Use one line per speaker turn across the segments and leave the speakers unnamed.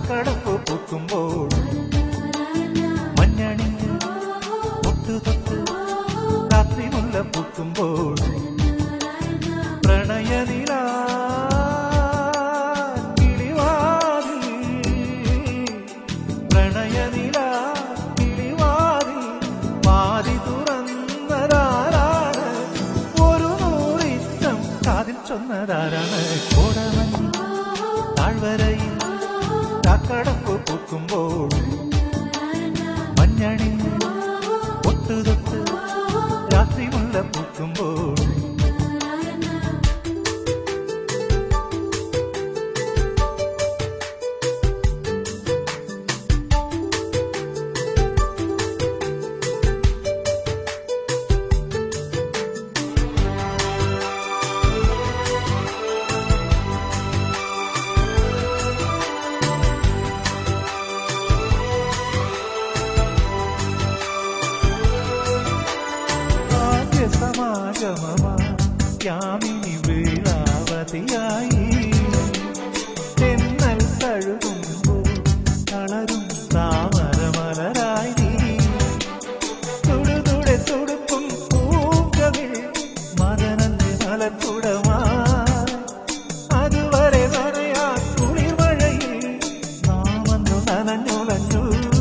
ചാക്കടപ്പ് പൂക്കുമ്പോൾ മഞ്ഞണിഞ്ഞ് തൊട്ട് രാത്രി മുല്ല പൂക്കുമ്പോൾ പ്രണയനില പ്രണയനില കിളിവാതിൽ വാതി തുറന്നതാരാണ് ഒരു നൂറിറ്റം കാതിൽ ചൊന്നതാരാണ് കോടമഞ്ഞി താഴ്വരയിൽ ചാക്കടപ്പ് പൂക്കുമ്പോൾ മഞ്ഞണിഞ്ഞ് ഒട്ടുതൊട്ട് രാത്രി മുല്ല പൂക്കുമ്പോൾ ആദ്യ സമാഗമമാ യാമിനി വേളാവതിയായി തെന്നൽ തഴുകുമ്പോൾ കളരും താമരമലരായി നീ തുടുതുടെ തുടുപ്പും പൂങ്കവിൽ മദനന്റെ മലക്കുടമായി അതുവരെ നനയാ കുളിർമഴയിൽ നാമന്നു നനഞ്ഞുലഞ്ഞു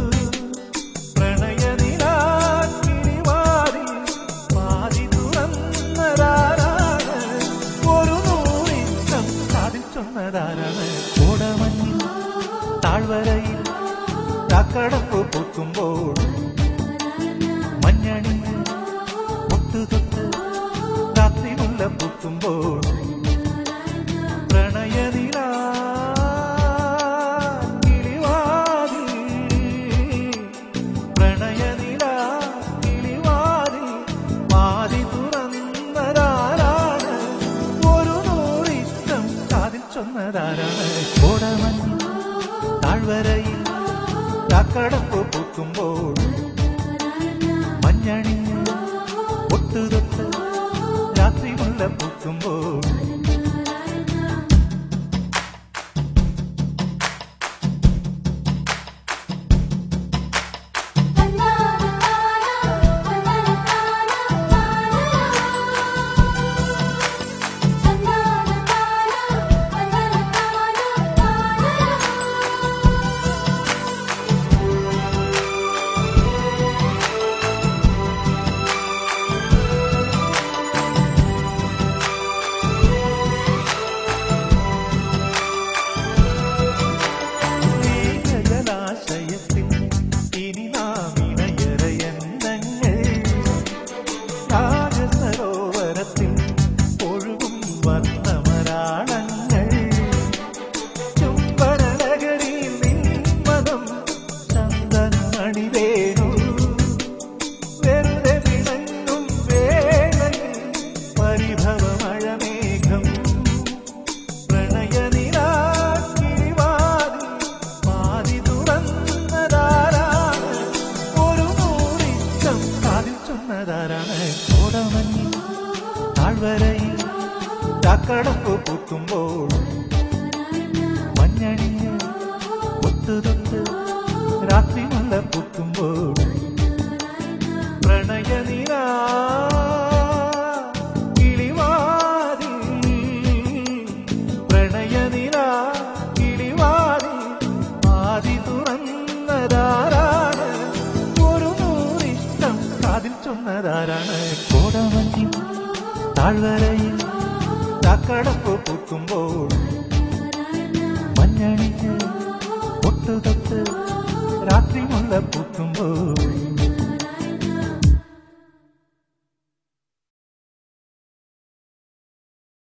പ്രണയനിലാക്കിരിവാതിൽ വാതി തുറന്നതാരാണ് ഒരു നൂറിറ്റം സാധിച്ചൊന്നതാരാണ് കോടമഞ്ഞിൽ താഴ്വരയിൽ ചാക്കടപ്പ് പൂക്കുമ്പോൾ മഞ്ഞണിഞ്ഞ് ഒട്ടുതൊട്ട് രാത്രി മുല്ല പൂക്കുമ്പോൾ പ്രണയനില കിളിവാതിൽ പ്രണയനില കിളിവാതിൽ വാതി തുറന്നതാരാണ് ഒരു നൂറിറ്റം കാതിൽ ചൊന്നതാരാണ് കോടമഞ്ഞിൽ താഴ്വരയിൽ ചാക്കടപ്പ് പൂക്കുമ്പോൾ മഞ്ഞണിഞ്ഞ് ഒട്ടുതൊട്ട് രാത്രി മുല്ല പൂക്കുമ്പോൾ ജലാശയത്തിൽ ഇനി നാം ഇണയറയന്നങ്ങൾ രാജസരോവരത്തിൽ ഒഴുകും വർണ്ണമരാളങ്ങൾ ചുംബനഗരിയിൽ നിന്മതം ചന്ദനമണിവേണു വെറുതെ വിളങ്ങും വേളയിൽ പരിഭവമഴമേഘം പ്രണയനിലാക്കിരിവാതിൽ വാതി തുറന്നതാരാണ് ഒരു നൂറിറ്റം കാതിൽ ചൊന്നതാരാണ് കോടമഞ്ഞിൽ താഴ്വരയിൽ ചാക്കടപ്പ് പൂക്കുമ്പോൾ മഞ്ഞണിഞ്ഞ് ഒത്തുതൊട്ട് രാത്രി മുല്ല പൂക്കുമ്പോൾ പ്രണയനില കിളിവാതിൽ പ്രണയനില കിളിവാതിൽ ആദി തുറന്നതാരാണ് ഒരു നൂറിഷ്ടം കാതിൽ ചൊന്നതാരാണ് കോടമഞ്ഞിൽ താഴ്വരയിൽ ചാക്കടപ്പ് പൂക്കുമ്പോൾ മഞ്ഞണിഞ്ഞ് ഒട്ടുതൊട്ട് രാത്രി മുല്ല പൂക്കുമ്പോൾ